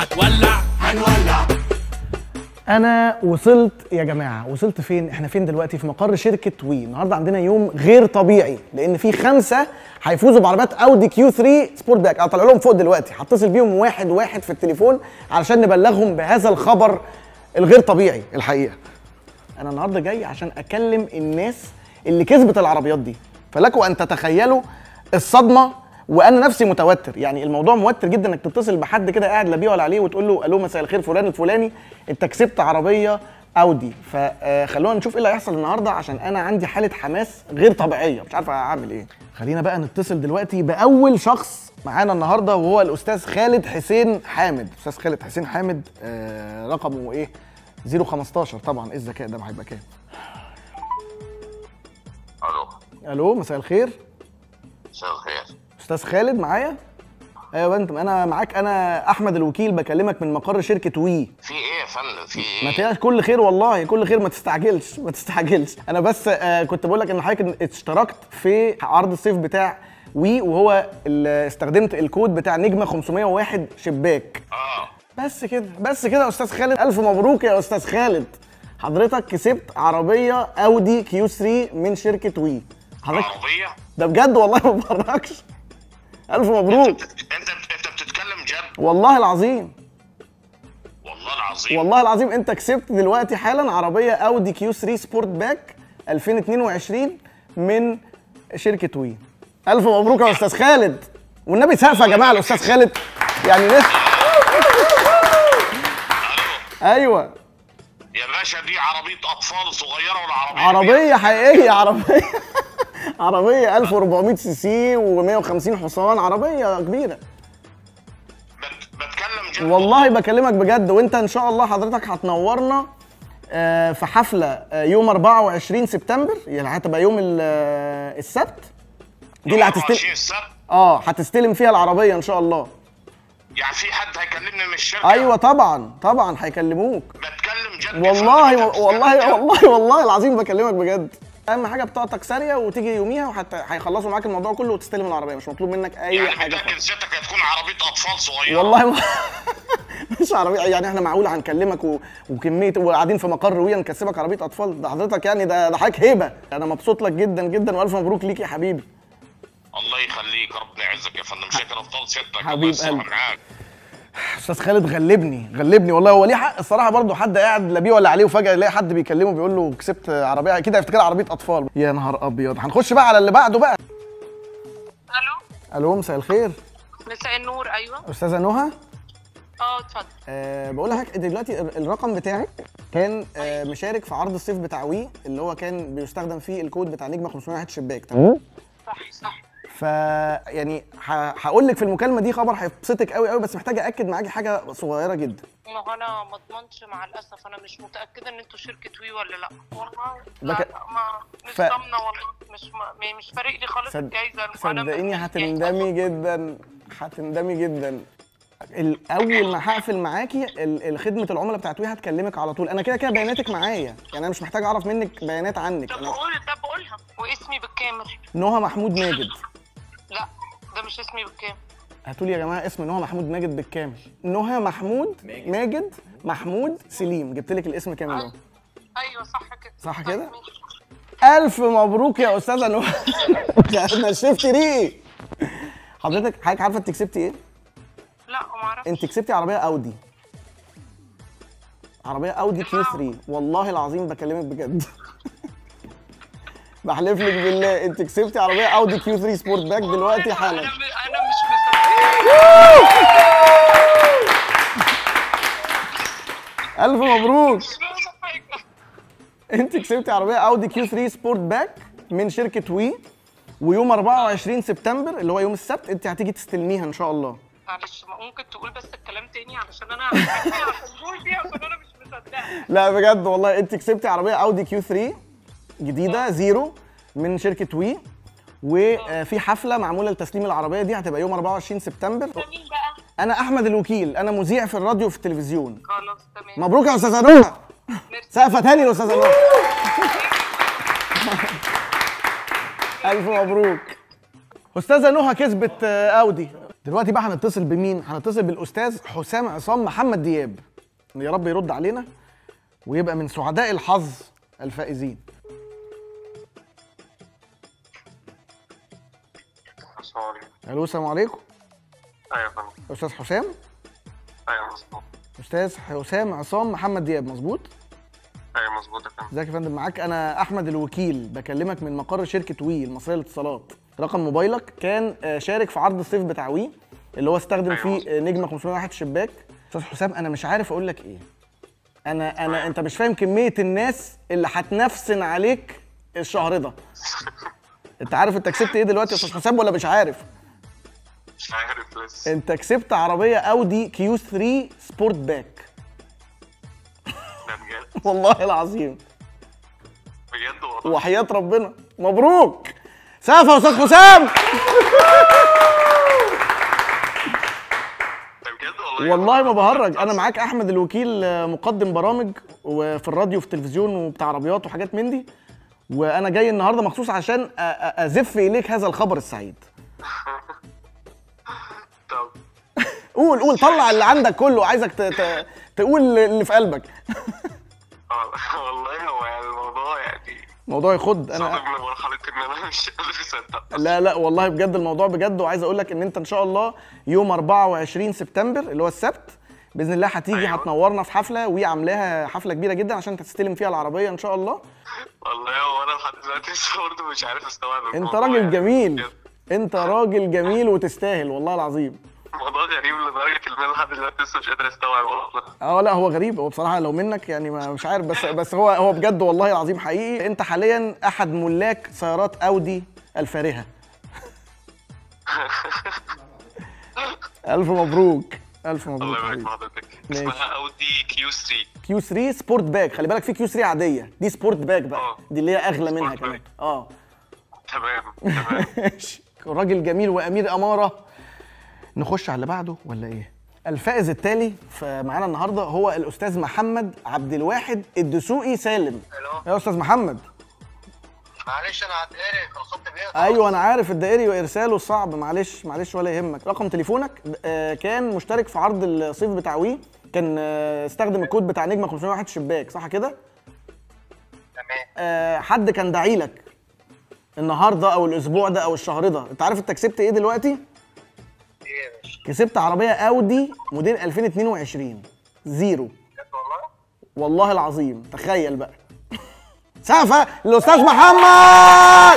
هتولع هنولع انا وصلت يا جماعه وصلت فين احنا فين دلوقتي في مقر شركه وي النهارده عندنا يوم غير طبيعي لان في خمسه هيفوزوا بعربيات اودي كيو 3 سبورت باك انا طالع لهم فوق دلوقتي هتصل بيهم واحد واحد في التليفون علشان نبلغهم بهذا الخبر الغير طبيعي الحقيقه انا النهارده جاي عشان اكلم الناس اللي كسبت العربيات دي فلكم ان تتخيلوا الصدمه وانا نفسي متوتر يعني الموضوع موتر جدا انك تتصل بحد كده قاعد لا بيه ولا عليه وتقول له الو مساء الخير فلان الفلاني انت كسبت عربيه اودي فخلونا نشوف ايه اللي هيحصل النهارده عشان انا عندي حاله حماس غير طبيعيه مش عارف اعمل ايه خلينا بقى نتصل دلوقتي باول شخص معانا النهارده وهو الاستاذ خالد حسين حامد استاذ خالد حسين حامد آه رقمه ايه 015 طبعا ايه الذكاء ده هيبقى كام الو الو مساء الخير مساء الخير استاذ خالد معايا ايوه انت انا معاك انا احمد الوكيل بكلمك من مقر شركه وي في ايه يا فندم في ما ايه تقلقش كل خير والله كل خير ما تستعجلش ما تستعجلش انا بس آه كنت بقول لك ان حضرتك اشتركت في عرض الصيف بتاع وي وهو اللي استخدمت الكود بتاع نجمه 501 شباك اه بس كده بس كده يا استاذ خالد الف مبروك يا استاذ خالد حضرتك كسبت عربيه اودي كيو 3 من شركه وي حضرتك عربيه ده بجد والله ما بهرجش الف مبروك انت انت انت بتتكلم جد والله العظيم والله العظيم والله العظيم انت كسبت دلوقتي حالا عربيه اودي كيو 3 سبورت باك 2022 من شركه وي الف مبروك يا استاذ خالد والنبي سقف يا جماعه الاستاذ خالد يعني ليه ايوه يا باشا دي عربيه اطفال صغيره ولا عربيه عربيه حقيقيه عربيه عربيه 1400 سي سي و150 حصان عربيه كبيره بت... بتكلم جد والله بكلمك بجد وانت ان شاء الله حضرتك هتنورنا آه، في حفله آه، يوم 24 سبتمبر يعني هتبقى يوم ال- آه، السبت دي اللي 24 هتستلم السبت اه هتستلم فيها العربيه ان شاء الله يعني في حد هيكلمني من الشركه ايوه طبعا طبعا هيكلموك بتكلم جد يا والله فندم، أنت والله بتتكلم جد؟ والله والله العظيم بكلمك بجد اهم حاجه بطاقتك ساريه وتيجي يوميها وحتى هيخلصوا معاك الموضوع كله وتستلم العربيه مش مطلوب منك اي يعني حاجه متاكد خالص. ستك هتكون عربيه اطفال صغيره والله ما مش عربيه يعني احنا معقول هنكلمك و... وكميه وقاعدين في مقر ويا نكسبك عربيه اطفال ده حضرتك يعني ده ده حضرتك هيبه انا مبسوط لك جدا جدا والف مبروك ليك يا حبيبي الله يخليك ربنا يعزك يا فندم شكرا افضل ستك حبيب الله يصلح قلبي. معاك استاذ خالد غلبني غلبني والله هو ليه حق الصراحه برضه حد قاعد لا بيه ولا عليه وفجاه يلاقي حد بيكلمه بيقول له كسبت عربيه اكيد هيفتكرها عربيه اطفال يا نهار ابيض هنخش بقى على اللي بعده بقى الو الو مساء الخير مساء النور ايوه استاذه نهى اه اتفضل أه بقول لك دلوقتي ال- الرقم بتاعك كان أه مشارك في عرض الصيف بتاع وي اللي هو كان بيستخدم فيه الكود بتاع نجمه 501 شباك تمام صح صح ف يعني هقول لك في المكالمه دي خبر هيبسطك قوي قوي بس محتاجه اكد معاكي حاجه صغيره جدا ما هو انا ما اضمنش مع الاسف انا مش متاكده ان انتوا شركه وي ولا لا والله لا, بك- لا ما مش ف- ضامنه والله مش ما مش فارق لي خالص صد- الجايزه وأنا صدقيني يعني هتندمي جدا هتندمي جدا ال- اول ما هقفل معاكي ال- ال- خدمه العملاء بتاعت وي هتكلمك على طول انا كده كده بياناتك معايا يعني انا مش محتاج اعرف منك بيانات عنك طب انا قول طب قولها واسمي بالكامل نهى محمود ماجد لا ده مش اسمي بالكامل هاتوا لي يا جماعه اسم نهى محمود ماجد بالكامل نهى محمود ماجد محمود سليم جبت لك الاسم كامل اهو ايوه صح كده صح طيب كده؟ ماشي. الف مبروك يا استاذه نهى نشفت ليه حضرتك حضرتك عارفه انت كسبتي ايه لا ما اعرفش انت كسبتي عربيه اودي عربيه اودي كيو 3 والله العظيم بكلمك بجد بحلف لك بالله انت كسبتي عربيه اودي كيو 3 سبورت باك دلوقتي حالا انا م- انا مش مصدقه الف مبروك مش مصدقة. انت كسبتي عربيه اودي كيو 3 سبورت باك من شركه وي ويوم 24 سبتمبر اللي هو يوم السبت انت هتيجي تستلميها ان شاء الله معلش ممكن تقول بس الكلام تاني علشان انا عشان تقول دي عشان انا مش مصدقه لا بجد والله انت كسبتي عربيه اودي كيو 3 جديده زيرو من شركه وي وفي حفله معموله لتسليم العربيه دي هتبقى يوم 24 سبتمبر ده مين بقى؟ انا احمد الوكيل انا مذيع في الراديو وفي التلفزيون خلاص تمام مبروك يا استاذه نهى ميرسي. سقفه تاني لاستاذه نهى الف مبروك استاذه نهى كسبت آه، اودي دلوقتي بقى هنتصل بمين هنتصل بالاستاذ حسام عصام محمد دياب يا رب يرد علينا ويبقى من سعداء الحظ الفائزين السلام عليكم الو السلام عليكم ايوه يا فندم استاذ حسام ايوه مظبوط استاذ حسام عصام محمد دياب مظبوط ايوه مظبوط يا فندم ازيك يا فندم معاك انا احمد الوكيل بكلمك من مقر شركه وي المصريه للاتصالات رقم موبايلك كان آه، شارك في عرض الصيف بتاع وي اللي هو استخدم أيوة فيه آه، نجمه 501 شباك استاذ حسام انا مش عارف اقول لك ايه انا انا انت مش فاهم كميه الناس اللي هتنفسن عليك الشهر ده انت عارف انت كسبت ايه دلوقتي يا استاذ حسام ولا مش عارف مش عارف لسه انت كسبت عربيه اودي كيو 3 سبورت باك ده بجد والله العظيم بجد والله وحياة ربنا مبروك سقف يا استاذ حسام ده بجد والله والله ما بهرج انا معاك احمد الوكيل آه، مقدم برامج وفي الراديو وفي التلفزيون وبتاع عربيات وحاجات من دي وانا جاي النهارده مخصوص عشان أ- أ- ازف اليك هذا الخبر السعيد طب قول قول طلع اللي عندك كله عايزك ت- ت- تقول اللي في قلبك آه، والله هو يعني الموضوع يعني موضوع يخض انا صادق لمرحلة ان انا مش قادر اصدق لا لا والله بجد الموضوع بجد وعايز اقول لك ان انت ان شاء الله يوم 24 سبتمبر اللي هو السبت باذن الله هتيجي أيوة. هتنورنا في حفله وعاملاها حفله كبيره جدا عشان تستلم فيها العربيه ان شاء الله والله هو انا لحد دلوقتي لسه برضه مش عارف استوعب انت الموضوع راجل يعني. جميل بجد. انت راجل جميل وتستاهل والله العظيم موضوع غريب لدرجة ان انا لحد دلوقتي لسه مش قادر استوعب والله اه لا هو غريب هو بصراحه لو منك يعني ما مش عارف بس بس هو هو بجد والله العظيم حقيقي انت حاليا احد ملاك سيارات اودي الفارهه الف مبروك الف الله مبروك يبارك حبيبي في حضرتك ماشي. اسمها اودي كيو 3 كيو 3 سبورت باك خلي بالك في كيو 3 عاديه دي سبورت باك بقى اه. دي اللي هي اغلى منها سبورت كمان باك. اه تمام تمام ماشي راجل جميل وامير اماره نخش على اللي بعده ولا ايه الفائز التالي ف- معانا النهارده هو الاستاذ محمد عبد الواحد الدسوقي سالم الو يا استاذ محمد معلش انا هتقري الخط بيقطع ايوه انا عارف الدائري وارساله صعب معلش معلش ولا يهمك رقم تليفونك آه، كان مشترك في عرض الصيف بتاع وي كان آه، استخدم الكود بتاع نجمه 501 شباك صح كده تمام آه، حد كان داعي لك النهارده او الاسبوع ده او الشهر ده انت عارف انت كسبت ايه دلوقتي ايه يا باشا كسبت عربيه اودي موديل 2022 زيرو بجد والله والله العظيم تخيل بقى سقفه للاستاذ محمد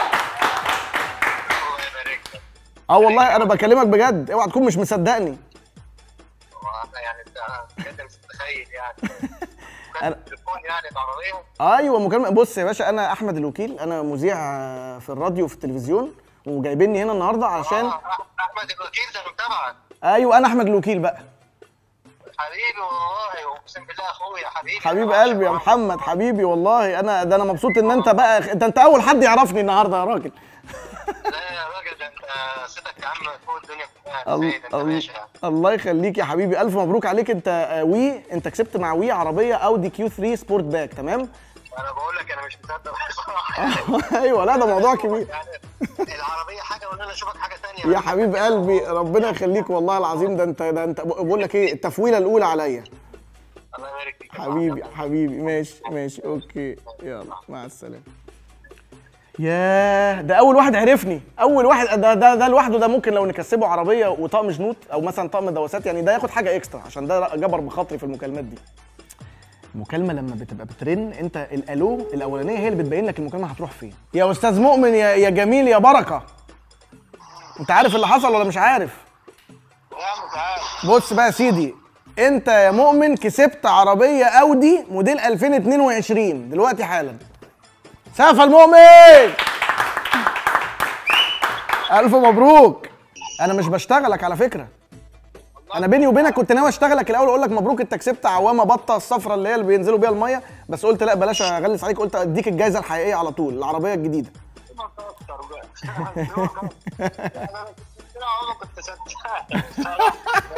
الله يبارك لك اه والله انا بكلمك بجد اوعى تكون مش مصدقني والله يعني انت بجد مش متخيل يعني أنا- كان تليفون يعني العربيه ايوه مكالمه بص يا باشا انا احمد الوكيل انا مذيع آه، في الراديو وفي التلفزيون وجايبيني هنا النهارده علشان آه، احمد الوكيل ده متابعك ايوه انا احمد الوكيل بقى حبيبي والله اقسم بالله اخويا حبيبي حبيب قلبي يا محمد حبيبي والله انا ده انا مبسوط ان انت بقى ده انت اول حد يعرفني النهارده يا راجل لا يا راجل ده انت صيتك يا عم فوق الدنيا كلها ال- سيد انت ال- باشا يعني. الله يخليك يا حبيبي الف مبروك عليك انت آه، وي انت كسبت مع وي عربيه اودي كيو 3 سبورت باك تمام انا بقول لك انا مش مصدق بصراحه ايوه لا ده موضوع كبير يعني العربيه حاجه ولا انا اشوفك حاجه ثانيه يا حبيب قلبي ربنا يخليك والله العظيم ده انت ده انت بقول لك ايه التفويله الاولى عليا الله يبارك فيك حبيبي حبيبي ماشي ماشي اوكي يلا مع السلامه ياه ده اول واحد عرفني اول واحد ده ده ده لوحده ده ممكن لو نكسبه عربيه وطقم جنوط او مثلا طقم دواسات يعني ده ياخد حاجه اكسترا عشان ده جبر بخاطري في المكالمات دي المكالمه لما بتبقى بترن انت الالو الاولانيه هي اللي بتبين لك المكالمه هتروح فين يا استاذ مؤمن يا يا جميل يا بركه انت عارف اللي حصل ولا مش عارف يا عم تعال بص بقى يا سيدي انت يا مؤمن كسبت عربيه اودي موديل 2022 دلوقتي حالا سقف المؤمن الف مبروك انا مش بشتغلك على فكره انا بيني وبينك كنت ناوي اشتغلك الاول اقول لك مبروك انت كسبت عوامه بطه الصفراء اللي هي اللي بينزلوا بيها الميه بس قلت لا بلاش اغلس عليك قلت اديك الجائزه الحقيقيه على طول العربيه الجديده ما تكتر بقى انا عمري كنت صدقت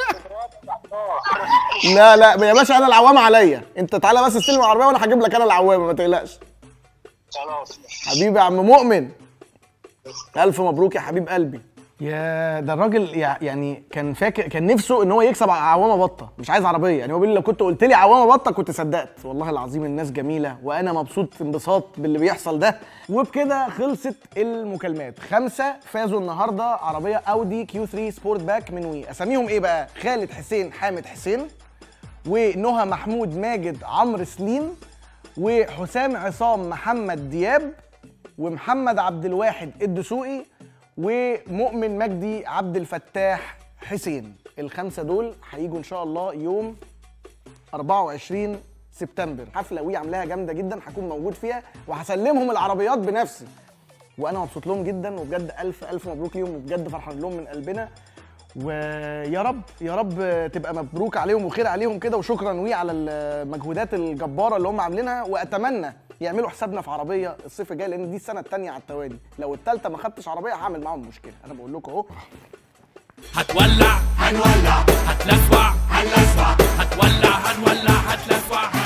لا لا يا باشا انا العوامه عليا انت تعالى بس استلم العربيه وانا هجيب لك انا العوامه ما تقلقش خلاص حبيبي يا عم مؤمن الف مبروك يا حبيب قلبي يا ده الراجل يع- يعني كان فاكر كان نفسه ان هو يكسب عوامه بطه مش عايز عربيه يعني هو بيقول لي لو كنت قلت لي عوامه بطه كنت صدقت والله العظيم الناس جميله وانا مبسوط انبساط باللي بيحصل ده وبكده خلصت المكالمات خمسه فازوا النهارده عربيه اودي كيو 3 سبورت باك من وي اساميهم ايه بقى خالد حسين حامد حسين ونهى محمود ماجد عمرو سليم وحسام عصام محمد دياب ومحمد عبد الواحد الدسوقي ومؤمن مجدي عبد الفتاح حسين الخمسه دول هيجوا ان شاء الله يوم 24 سبتمبر حفله وي عاملاها جامده جدا هكون موجود فيها وهسلمهم العربيات بنفسي وانا مبسوط لهم جدا وبجد الف الف مبروك ليهم وبجد فرحان لهم من قلبنا ويا رب يا رب تبقى مبروك عليهم وخير عليهم كده وشكرا وي على المجهودات الجباره اللي هم عاملينها واتمنى يعملوا حسابنا في عربيه الصيف الجاي لان دي السنه الثانيه على التوالي لو الثالثه ما خدتش عربيه هعمل معاهم مشكله انا بقول لكم اهو هتولع هنولع هتلسوع هنلسوع هتولع هنولع هتلسوع